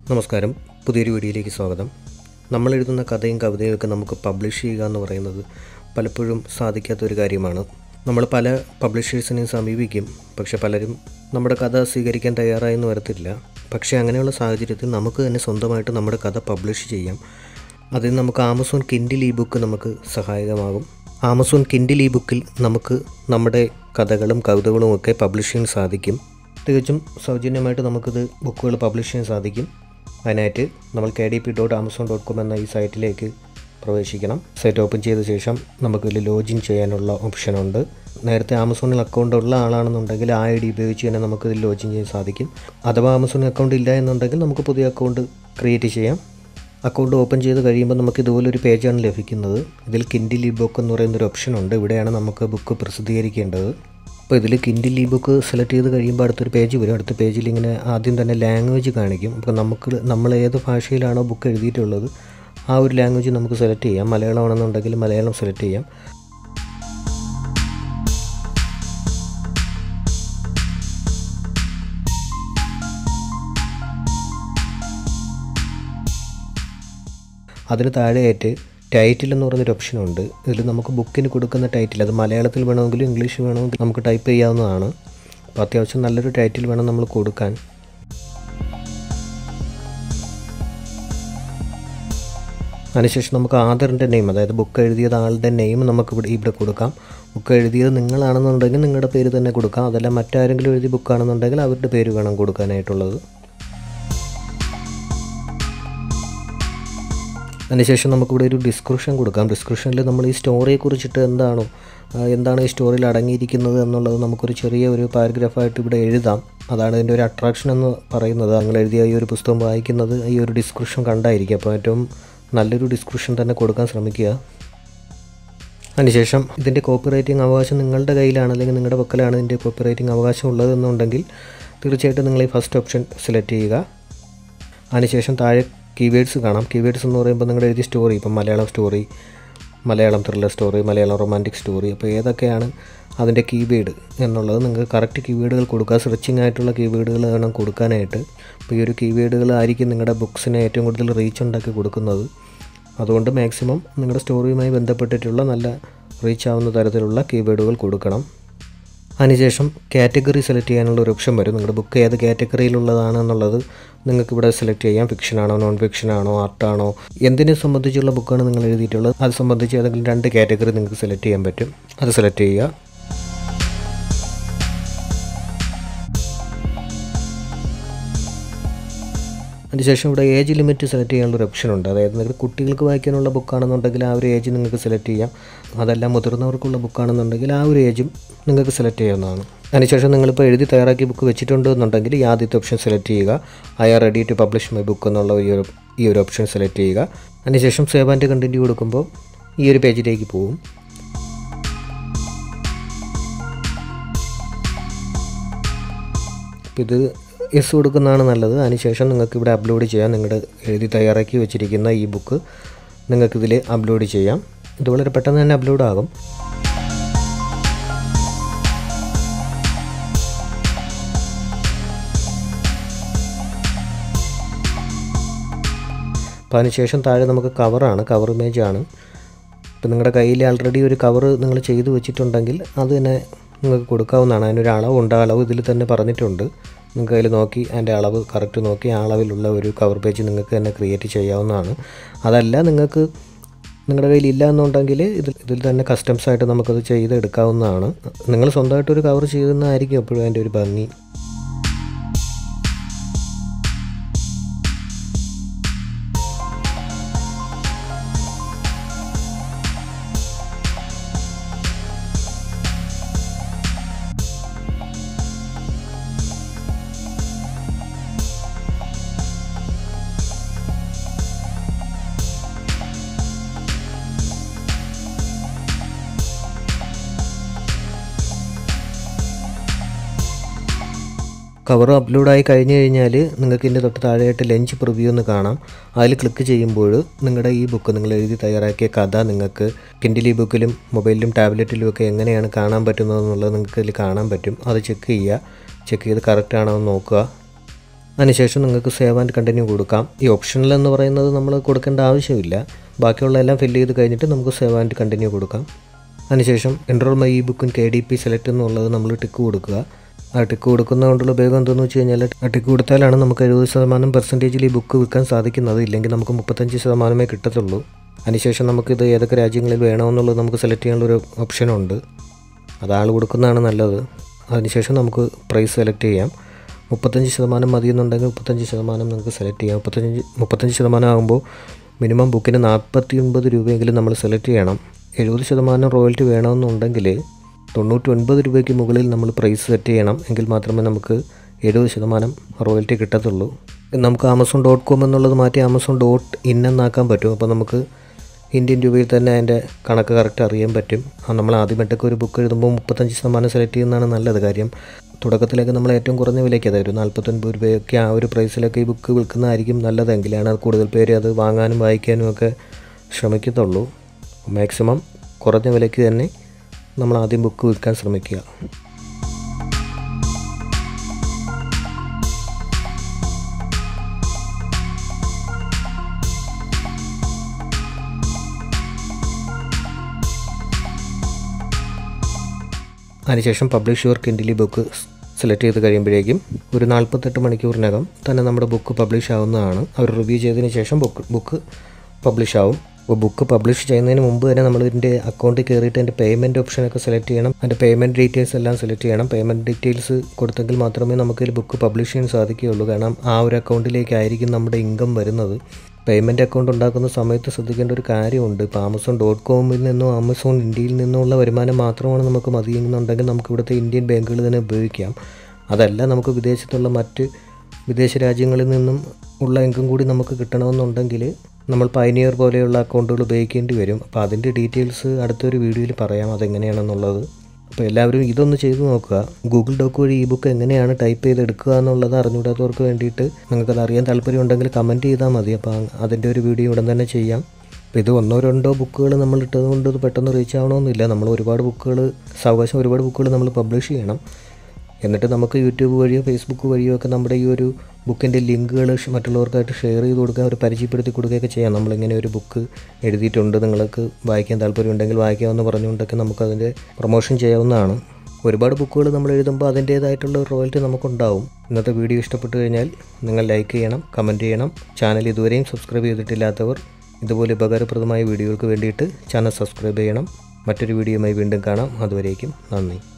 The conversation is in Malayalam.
നമസ്കാരം പുതിയൊരു വീഡിയോയിലേക്ക് സ്വാഗതം നമ്മൾ എഴുതുന്ന കഥയും കവിതയും ഒക്കെ നമുക്ക് പബ്ലിഷ് ചെയ്യുക എന്ന് പറയുന്നത് പലപ്പോഴും സാധിക്കാത്തൊരു കാര്യമാണ് നമ്മൾ പല പബ്ലിഷേഴ്സിനെയും സമീപിക്കും പക്ഷെ പലരും നമ്മുടെ കഥ സ്വീകരിക്കാൻ തയ്യാറായെന്ന് വരത്തില്ല പക്ഷേ അങ്ങനെയുള്ള സാഹചര്യത്തിൽ നമുക്ക് തന്നെ സ്വന്തമായിട്ട് നമ്മുടെ കഥ പബ്ലിഷ് ചെയ്യാം അതിന് നമുക്ക് ആമസോൺ കിൻഡിൽ ഇ ബുക്ക് നമുക്ക് സഹായകമാകും ആമസോൺ കിൻഡിൽ ഇ ബുക്കിൽ നമുക്ക് നമ്മുടെ കഥകളും കവിതകളും ഒക്കെ പബ്ലിഷ് ചെയ്യാൻ സാധിക്കും തികച്ചും സൗജന്യമായിട്ട് നമുക്കിത് ബുക്കുകൾ പബ്ലിഷ് ചെയ്യാൻ സാധിക്കും അതിനായിട്ട് നമ്മൾ K D P dot Amazon dot com എന്ന ഈ സൈറ്റിലേക്ക് പ്രവേശിക്കണം സൈറ്റ് ഓപ്പൺ ചെയ്ത ശേഷം നമുക്ക് ഇതിൽ ലോഗിൻ ചെയ്യാനുള്ള ഓപ്ഷനുണ്ട് നേരത്തെ ആമസോണിൽ അക്കൗണ്ട് ഉള്ള ആളാണെന്നുണ്ടെങ്കിൽ ആ ഐ ഡി ഉപയോഗിച്ച് തന്നെ നമുക്ക് ഇതിൽ ലോഗിൻ ചെയ്യാൻ സാധിക്കും അഥവാ ആമസോണിൽ അക്കൗണ്ട് ഇല്ല എന്നുണ്ടെങ്കിൽ നമുക്ക് പുതിയ അക്കൗണ്ട് ക്രിയേറ്റ് ചെയ്യാം അക്കൗണ്ട് ഓപ്പൺ ചെയ്ത് കഴിയുമ്പോൾ നമുക്ക് ഇതുപോലൊരു പേജാണ് ലഭിക്കുന്നത് ഇതിൽ കിൻഡിൽ ഇ ബുക്ക് എന്ന് പറയുന്നൊരു ഓപ്ഷൻ ഉണ്ട് ഇവിടെയാണ് നമുക്ക് ബുക്ക് പ്രസിദ്ധീകരിക്കേണ്ടത് അപ്പോൾ ഇതിൽ കിൻഡിൽ ഇ ബുക്ക് സെലക്ട് ചെയ്ത് കഴിയുമ്പോൾ അടുത്തൊരു പേജ് വരും അടുത്ത പേജിൽ ഇങ്ങനെ ആദ്യം തന്നെ ലാംഗ്വേജ് കാണിക്കും അപ്പോൾ നമുക്ക് നമ്മൾ ഏത് ഭാഷയിലാണോ ബുക്ക് എഴുതിയിട്ടുള്ളത് ആ ഒരു ലാംഗ്വേജ് നമുക്ക് സെലക്ട് ചെയ്യാം മലയാളമാണെന്നുണ്ടെങ്കിൽ മലയാളം സെലക്ട് ചെയ്യാം അതിന് താഴെയായിട്ട് ടൈറ്റിൽ എന്ന് പറയുന്നൊരു ഓപ്ഷനുണ്ട് ഇതിൽ നമുക്ക് ബുക്കിന് കൊടുക്കുന്ന ടൈറ്റിൽ അത് മലയാളത്തിൽ വേണമെങ്കിലും ഇംഗ്ലീഷ് വേണമെങ്കിലും നമുക്ക് ടൈപ്പ് ചെയ്യാവുന്നതാണ് അപ്പോൾ അത്യാവശ്യം നല്ലൊരു ടൈറ്റിൽ വേണം നമ്മൾ കൊടുക്കാൻ അതിനുശേഷം നമുക്ക് ആധാറിൻ്റെ നെയിം അതായത് ബുക്ക് എഴുതിയത് ആളുടെ നെയിം നമുക്ക് ഇവിടെ ഇവിടെ കൊടുക്കാം ബുക്ക് എഴുതിയത് നിങ്ങളാണെന്നുണ്ടെങ്കിൽ നിങ്ങളുടെ പേര് തന്നെ കൊടുക്കാം അതല്ല മറ്റാരെങ്കിലും എഴുതിയ ബുക്കാണെന്നുണ്ടെങ്കിൽ അവരുടെ പേര് വേണം കൊടുക്കാനായിട്ടുള്ളത് അതിനുശേഷം നമുക്കിവിടെ ഒരു ഡിസ്ക്രിപ്ഷൻ കൊടുക്കാം ഡിസ്ക്രിപ്ഷനിൽ നമ്മൾ ഈ സ്റ്റോറിയെ കുറിച്ചിട്ട് എന്താണോ ആ, എന്താണ് ഈ സ്റ്റോറിയിൽ അടങ്ങിയിരിക്കുന്നത് എന്നുള്ളത് നമുക്കൊരു ചെറിയ ഒരു പാരഗ്രാഫായിട്ട് ഇവിടെ എഴുതാം അതാണ് ഇതിൻ്റെ ഒരു അട്രാക്ഷൻ എന്ന് പറയുന്നത് നിങ്ങൾ എഴുതിയ ഈ ഒരു പുസ്തകം വായിക്കുന്നത് ഈ ഒരു ഡിസ്ക്രിപ്ഷൻ കണ്ടായിരിക്കും അപ്പോൾ ഏറ്റവും നല്ലൊരു ഡിസ്ക്രിപ്ഷൻ തന്നെ കൊടുക്കാൻ ശ്രമിക്കുക അതിനുശേഷം ഇതിൻ്റെ കോപ്പി റൈറ്റിംഗ് അവകാശം നിങ്ങളുടെ കയ്യിലാണ് അല്ലെങ്കിൽ നിങ്ങളുടെ പക്കലാണ് ഇതിൻ്റെ കോപ്പി റൈറ്റിംഗ് അവകാശം ഉള്ളതെന്നുണ്ടെങ്കിൽ തീർച്ചയായിട്ടും നിങ്ങൾ ഈ ഫസ്റ്റ് ഓപ്ഷൻ സെലക്ട് ചെയ്യുക അതിനുശേഷം താഴെ കീവേഡ്സ് കാണാം കീവേഡ്സ് എന്ന് പറയുമ്പോൾ നിങ്ങളുടെ എഴുതിയ സ്റ്റോറി ഇപ്പം Malayalam story Malayalam thriller story Malayalam romantic story അപ്പോൾ ഏതൊക്കെയാണ് അതിൻ്റെ കീവേഡ് എന്നുള്ളത് നിങ്ങൾക്ക് കറക്റ്റ് കീവേഡുകൾ കൊടുക്കുക സെർച്ചിങ് ആയിട്ടുള്ള കീവേഡുകൾ വേണം കൊടുക്കാനായിട്ട് അപ്പോൾ ഈ ഒരു കീവേഡുകൾ ആയിരിക്കും നിങ്ങളുടെ ബുക്സിനെ ഏറ്റവും കൂടുതൽ റീച്ച് ഉണ്ടാക്കി കൊടുക്കുന്നത് അതുകൊണ്ട് മാക്സിമം നിങ്ങളുടെ സ്റ്റോറിയുമായി ബന്ധപ്പെട്ടിട്ടുള്ള നല്ല റീച്ച് ആവുന്ന തരത്തിലുള്ള കീവേഡുകൾ കൊടുക്കണം അതിനുശേഷം കാറ്റഗറി സെലക്ട് ചെയ്യാനുള്ള ഒരു ഓപ്ഷൻ വരും നിങ്ങളുടെ ബുക്ക് ഏത് കാറ്റഗറിയിലുള്ളതാണ് എന്നുള്ളത് നിങ്ങൾക്ക് ഇവിടെ സെലക്ട് ചെയ്യാം ഫിക്ഷൻ ആണോ നോൺ ഫിക്ഷൻ ആണോ ആർട്ടാണോ എന്തിനെ സംബന്ധിച്ചുള്ള ബുക്കാണ് നിങ്ങൾ എഴുതിയിട്ടുള്ളത് അത് സംബന്ധിച്ച് ഏതെങ്കിലും രണ്ട് കാറ്റഗറി നിങ്ങൾക്ക് സെലക്ട് ചെയ്യാൻ പറ്റും അത് സെലക്ട് ചെയ്യുക അതിനുശേഷം ഇവിടെ ഏജ് ലിമിറ്റ് സെലക്ട് ചെയ്യാനുള്ള ഒരു ഓപ്ഷൻ ഉണ്ട് അതായത് നിങ്ങൾക്ക് കുട്ടികൾക്ക് വായിക്കാനുള്ള ബുക്കാണെന്നുണ്ടെങ്കിൽ ആ ഒരു ഏജ് നിങ്ങൾക്ക് സെലക്ട് ചെയ്യാം അതല്ല മുതിർന്നവർക്കുള്ള ബുക്കാണെന്നുണ്ടെങ്കിൽ ആ ഒരു ഏജും നിങ്ങൾക്ക് സെലക്ട് ചെയ്യാവുന്നതാണ് അതിനുശേഷം നിങ്ങളിപ്പോൾ എഴുതി തയ്യാറാക്കിയ ബുക്ക് വെച്ചിട്ടുണ്ട് എന്നുണ്ടെങ്കിൽ ഈ ആദ്യത്തെ ഓപ്ഷൻ സെലക്ട് ചെയ്യുക I are ready to publish my book എന്നുള്ള ഈ ഒരു ഈ ഒരു ഓപ്ഷൻ സെലക്ട് ചെയ്യുക അതിനുശേഷം സേവ് ആൻഡ് കണ്ടിന്യൂ കൊടുക്കുമ്പോൾ ഈ ഒരു പേജിലേക്ക് പോകും അപ്പോൾ ഇത് എസ് കൊടുക്കുന്നതാണ് നല്ലത് അതിനുശേഷം നിങ്ങൾക്ക് ഇവിടെ അപ്ലോഡ് ചെയ്യാം നിങ്ങളുടെ എഴുതി തയ്യാറാക്കി വെച്ചിരിക്കുന്ന ഈ ബുക്ക് നിങ്ങൾക്കിതിൽ അപ്ലോഡ് ചെയ്യാം ഇത് വളരെ പെട്ടെന്ന് തന്നെ അപ്ലോഡ് ആകും അപ്പോൾ അതിനുശേഷം താഴെ നമുക്ക് കവറാണ് കവർ ഇമേജ് ആണ് ഇപ്പം നിങ്ങളുടെ കയ്യിൽ ആൾറെഡി ഒരു കവർ നിങ്ങൾ ചെയ്തു വെച്ചിട്ടുണ്ടെങ്കിൽ അത് തന്നെ നിങ്ങൾക്ക് കൊടുക്കാവുന്നതാണ് അതിനൊരു അളവുണ്ട് ആ അളവ് ഇതിൽ തന്നെ പറഞ്ഞിട്ടുണ്ട് നിങ്ങൾക്ക് അതിൽ നോക്കി അതിൻ്റെ അളവ് കറക്റ്റ് നോക്കി ആ അളവിലുള്ള ഒരു കവർ പേജ് നിങ്ങൾക്ക് തന്നെ ക്രിയേറ്റ് ചെയ്യാവുന്നതാണ് അതല്ല നിങ്ങൾക്ക് നിങ്ങളുടെ കയ്യിൽ ഇല്ല എന്നുണ്ടെങ്കിൽ ഇതിൽ ഇതിൽ തന്നെ കസ്റ്റംസ് ആയിട്ട് നമുക്കത് ചെയ്തെടുക്കാവുന്നതാണ് നിങ്ങൾ സ്വന്തമായിട്ടൊരു കവർ ചെയ്യുന്നതായിരിക്കും എപ്പോഴും അതിൻ്റെ ഒരു ഭംഗി കവർ അപ്ലോഡായി കഴിഞ്ഞ് കഴിഞ്ഞാൽ നിങ്ങൾക്ക് ഇതിൻ്റെ തൊട്ട് താഴെയായിട്ട് ലഞ്ച് പ്രിവ്യൂ എന്ന് കാണാം അതിൽ ക്ലിക്ക് ചെയ്യുമ്പോൾ നിങ്ങളുടെ ഈ ബുക്ക് നിങ്ങൾ എഴുതി തയ്യാറാക്കിയ കഥ നിങ്ങൾക്ക് കിൻഡിൽ ഈ ബുക്കിലും മൊബൈലിലും ടാബ്ലറ്റിലും ഒക്കെ എങ്ങനെയാണ് കാണാൻ പറ്റുന്നത് എന്നുള്ളത് നിങ്ങൾക്ക് ഇതിൽ കാണാൻ പറ്റും അത് ചെക്ക് ചെയ്യുക ചെക്ക് ചെയ്ത് കറക്റ്റ് ആണോ എന്ന് നോക്കുക അതിനുശേഷം നിങ്ങൾക്ക് സേവ് ആൻഡ് കണ്ടിന്യൂ കൊടുക്കാം ഈ ഓപ്ഷനിൽ എന്ന് പറയുന്നത് നമ്മൾ കൊടുക്കേണ്ട ആവശ്യമില്ല ബാക്കിയുള്ള എല്ലാം ഫില്ല് ചെയ്ത് കഴിഞ്ഞിട്ട് നമുക്ക് സേവ് ആൻഡ് കണ്ടിന്യൂ കൊടുക്കാം അതിനുശേഷം എൻറോൾ മൈ ഇ ബുക്കും കെ ഡി പി സെലക്ട് എന്നുള്ളത് നമ്മൾ ടിക്ക് കൊടുക്കുക ആ ടിക്ക് കൊടുക്കുന്നതുകൊണ്ടുള്ള ഉപയോഗം എന്തെന്ന് വെച്ച് കഴിഞ്ഞാൽ ആ ടിക്ക് കൊടുത്താലാണ് നമുക്ക് എഴുപത് ശതമാനം പെർസെൻറ്റേജിൽ ഈ ബുക്ക് വിൽക്കാൻ സാധിക്കുന്നത് ഇല്ലെങ്കിൽ നമുക്ക് മുപ്പത്തഞ്ച് ശതമാനമേ കിട്ടത്തുള്ളൂ അതിനുശേഷം നമുക്കിത് ഏതൊക്കെ രാജ്യങ്ങളിൽ വേണമെന്നുള്ളത് നമുക്ക് സെലക്ട് ചെയ്യാനുള്ള ഒരു ഓപ്ഷനുണ്ട് അത് ആൾ കൊടുക്കുന്നതാണ് നല്ലത് അതിനുശേഷം നമുക്ക് പ്രൈസ് സെലക്ട് ചെയ്യാം മുപ്പത്തഞ്ച് ശതമാനം മതി എന്നുണ്ടെങ്കിൽ മുപ്പത്തഞ്ച് ശതമാനം നമുക്ക് സെലക്ട് ചെയ്യാം മുപ്പത്തഞ്ച് മുപ്പത്തഞ്ച് ശതമാനം ആകുമ്പോൾ മിനിമം ബുക്കിന് നാൽപ്പത്തി ഒൻപത് രൂപയെങ്കിലും നമ്മൾ സെലക്ട് ചെയ്യണം എഴുപത് ശതമാനം റോയൽറ്റി വേണമെന്നുണ്ടെങ്കിൽ തൊണ്ണൂറ്റി ഒൻപത് രൂപയ്ക്ക് മുകളിൽ നമ്മൾ പ്രൈസ് സെറ്റ് ചെയ്യണം എങ്കിൽ മാത്രമേ നമുക്ക് എഴുപത് ശതമാനം റോയൽറ്റി കിട്ടത്തുള്ളൂ നമുക്ക് ആമസോൺ ഡോട്ട് കോം എന്നുള്ളത് മാറ്റി ആമസോൺ ഡോട്ട് ഇൻ എന്നാക്കാൻ പറ്റും അപ്പോൾ നമുക്ക് ഇന്ത്യൻ രൂപയിൽ തന്നെ അതിൻ്റെ കണക്ക് കറക്റ്റ് അറിയാൻ പറ്റും ആ നമ്മൾ ആദ്യമായിട്ടൊക്കെ ഒരു ബുക്ക് എഴുതുമ്പോൾ മുപ്പത്തഞ്ച് ശതമാനം സെലക്ട് ചെയ്യുന്നതാണ് നല്ലത് കാര്യം തുടക്കത്തിലേക്ക് നമ്മൾ ഏറ്റവും കുറഞ്ഞ വിലയ്ക്ക് അതായത് ഒരു നാൽപ്പത്തൊൻപത് രൂപയൊക്കെ ആ ഒരു പ്രൈസിലൊക്കെ ഈ ബുക്ക് വിൽക്കുന്നതായിരിക്കും നല്ലതെങ്കിലാണ് അത് കൂടുതൽ പേര് അത് വാങ്ങാനും വായിക്കാനും ഒക്കെ ശ്രമിക്കത്തുള്ളൂ മാക്സിമം കുറഞ്ഞ വിലയ്ക്ക് തന്നെ നമ്മൾ ആദ്യം ബുക്ക് വിൽക്കാൻ ശ്രമിക്കുക അതിനുശേഷം publish your Kindle book select ചെയ്ത് കഴിയുമ്പോഴേക്കും ഒരു നാൽപ്പത്തെട്ട് മണിക്കൂറിനകം തന്നെ നമ്മുടെ ബുക്ക് പബ്ലിഷ് ആവുന്നതാണ് അവർ റിവ്യൂ ചെയ്തതിന് ശേഷം ബുക്ക് ബുക്ക് പബ്ലിഷ് ആവും അപ്പോൾ ബുക്ക് പബ്ലിഷ് ചെയ്യുന്നതിന് മുമ്പ് തന്നെ നമ്മൾ ഇതിൻ്റെ അക്കൗണ്ടിൽ കയറിയിട്ട് അതിൻ്റെ പേയ്മെൻറ്റ് ഓപ്ഷനൊക്കെ സെലക്ട് ചെയ്യണം അതിൻ്റെ പേയ്മെൻറ്റ് ഡീറ്റെയിൽസ് എല്ലാം സെലക്ട് ചെയ്യണം പേയ്മെൻറ്റ് ഡീറ്റെയിൽസ് കൊടുത്തെങ്കിൽ മാത്രമേ നമുക്ക് ഇതിൽ ബുക്ക് പബ്ലിഷ് ചെയ്യാൻ സാധിക്കുകയുള്ളൂ കാരണം ആ ഒരു അക്കൗണ്ടിലേക്കായിരിക്കും നമ്മുടെ ഇൻകം വരുന്നത് പേയ്മെൻറ്റ് അക്കൗണ്ട് ഉണ്ടാക്കുന്ന സമയത്ത് ശ്രദ്ധിക്കേണ്ട ഒരു കാര്യമുണ്ട് ഇപ്പോൾ ആമസോൺ ഡോട്ട് കോമിൽ നിന്നും ആമസോൺ ഇന്ത്യയിൽ നിന്നുമുള്ള വരുമാനം മാത്രമാണ് നമുക്ക് മതിയെന്നുണ്ടെങ്കിൽ നമുക്ക് ഇവിടുത്തെ ഇന്ത്യൻ ബാങ്കുകൾ തന്നെ ഉപയോഗിക്കാം അതല്ല നമുക്ക് വിദേശത്തുള്ള മറ്റ് വിദേശ രാജ്യങ്ങളിൽ നിന്നും ഉള്ള ഇൻകം കൂടി നമുക്ക് കിട്ടണമെന്നുണ്ടെങ്കിൽ നമ്മൾ പൈനിയർ പോലെയുള്ള അക്കൗണ്ടുകൾ ഉപയോഗിക്കേണ്ടി വരും അപ്പോൾ അതിൻ്റെ ഡീറ്റെയിൽസ് അടുത്തൊരു വീഡിയോയിൽ പറയാം അതെങ്ങനെയാണെന്നുള്ളത് അപ്പോൾ എല്ലാവരും ഇതൊന്ന് ചെയ്തു നോക്കുക ഗൂഗിൾ ഡോക്ക് വഴി ഈ ബുക്ക് എങ്ങനെയാണ് ടൈപ്പ് ചെയ്തെടുക്കുക എന്നുള്ളത് അറിഞ്ഞൂടാത്തവർക്ക് വേണ്ടിയിട്ട് നിങ്ങൾക്കത് അറിയാൻ താല്പര്യമുണ്ടെങ്കിൽ കമൻറ്റ് ചെയ്താൽ മതി അപ്പോൾ അതിൻ്റെ ഒരു വീഡിയോ ഉടൻ തന്നെ ചെയ്യാം അപ്പോൾ ഇത് ഒന്നോ രണ്ടോ ബുക്കുകൾ നമ്മൾ ഇട്ടത് കൊണ്ട് ഇത് പെട്ടെന്ന് റീച്ച് ആവണമെന്നില്ല നമ്മൾ ഒരുപാട് ബുക്കുകൾ സാവകാശം ഒരുപാട് ബുക്കുകൾ നമ്മൾ പബ്ലിഷ് ചെയ്യണം എന്നിട്ട് നമുക്ക് യൂട്യൂബ് വഴിയോ ഫേസ്ബുക്ക് വഴിയോ ഒക്കെ നമ്മുടെ ഈ ഒരു ബുക്കിൻ്റെ ലിങ്കുകൾ മറ്റുള്ളവർക്കായിട്ട് ഷെയർ ചെയ്ത് കൊടുക്കുക ഒരു പരിചയപ്പെടുത്തി കൊടുക്കുകയൊക്കെ ചെയ്യാം നമ്മളിങ്ങനെ ഒരു ബുക്ക് എഴുതിയിട്ടുണ്ട് നിങ്ങൾക്ക് വായിക്കാൻ താല്പര്യമുണ്ടെങ്കിൽ വായിക്കാമെന്ന് പറഞ്ഞുകൊണ്ടൊക്കെ നമുക്കതിൻ്റെ പ്രൊമോഷൻ ചെയ്യാവുന്നതാണ് ഒരുപാട് ബുക്കുകൾ നമ്മൾ എഴുതുമ്പോൾ അതിൻ്റേതായിട്ടുള്ള ഒരു റോയൽറ്റി നമുക്കുണ്ടാവും ഇന്നത്തെ വീഡിയോ ഇഷ്ടപ്പെട്ടു കഴിഞ്ഞാൽ നിങ്ങൾ ലൈക്ക് ചെയ്യണം കമൻറ്റ് ചെയ്യണം ചാനൽ ഇതുവരെയും സബ്സ്ക്രൈബ് ചെയ്തിട്ടില്ലാത്തവർ ഇതുപോലെ ഉപകാരപ്രദമായ വീഡിയോകൾക്ക് വേണ്ടിയിട്ട് ചാനൽ സബ്സ്ക്രൈബ് ചെയ്യണം മറ്റൊരു വീഡിയോയുമായി വീണ്ടും കാണാം അതുവരേക്കും നന്ദി